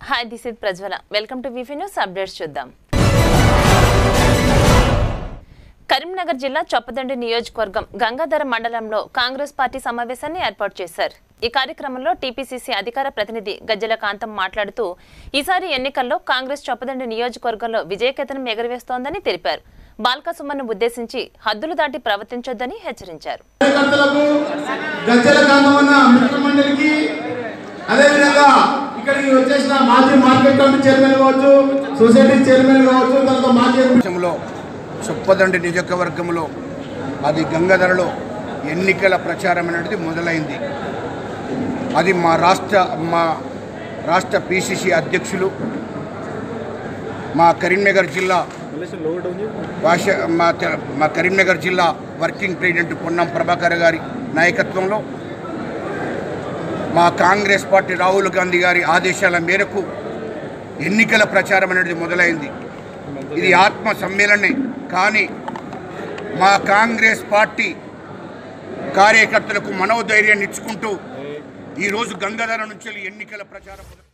hi this is Prajwala welcome to విఫీ news updates చూద్దాం కరీంనగర్ జిల్లా చొప్పదండి నియోజకవర్గం గంగాధర మండలంలో కాంగ్రెస్ పార్టీ సమావేశాన్ని ఏర్పాటు చేశారు ఈ కార్యక్రమంలో టీపీసీసీ అధికార ప్రతినిధి గజ్జల కాంతం మాట్లాడుతూ ఈసారి ఎన్నికల్లో కాంగ్రెస్ చొప్పదండి నియోజకవర్గంలో విజయకేతనం ఎగరవేస్తోందని తెలిపారు బాల్క సుమన్ను ఉద్దేశించి హద్దులు దాటి ప్రవర్తించొద్దని హెచ్చరించారు కార్యకర్తలకు గజ్జల కాంతమన్న మిత్ర మండలికి అదేవిధంగా ఇక్కడికి వచ్చేసిన మాజీ మార్కెట్ కమిటీ చైర్మన్ కావచ్చు సొసైటీ చైర్మన్ కావచ్చు తర్వాత మాజీ దేశంలో చొప్పదండి నియోజకవర్గంలో అది గంగాధరలో ఎన్నికల ప్రచారం అనేది మొదలైంది అది మా రాష్ట్ర మా రాష్ట్ర పిసిసి అధ్యక్షులు మా కరీంనగర్ జిల్లా భాష మా తె- మా కరీంనగర్ జిల్లా వర్కింగ్ ప్రెసిడెంట్ పొన్నం ప్రభాకర్ గారి నాయకత్వంలో మా కాంగ్రెస్ పార్టీ రాహుల్ గాంధీ గారి ఆదేశాల మేరకు ఎన్నికల ప్రచారం అనేది మొదలైంది ఇది ఆత్మ సమ్మేళనే కానీ మా కాంగ్రెస్ పార్టీ కార్యకర్తలకు మనోధైర్యాన్ని ఇచ్చుకుంటూ ఈరోజు గంగాధర నుంచి ఎన్నికల ప్రచారం మొదలు-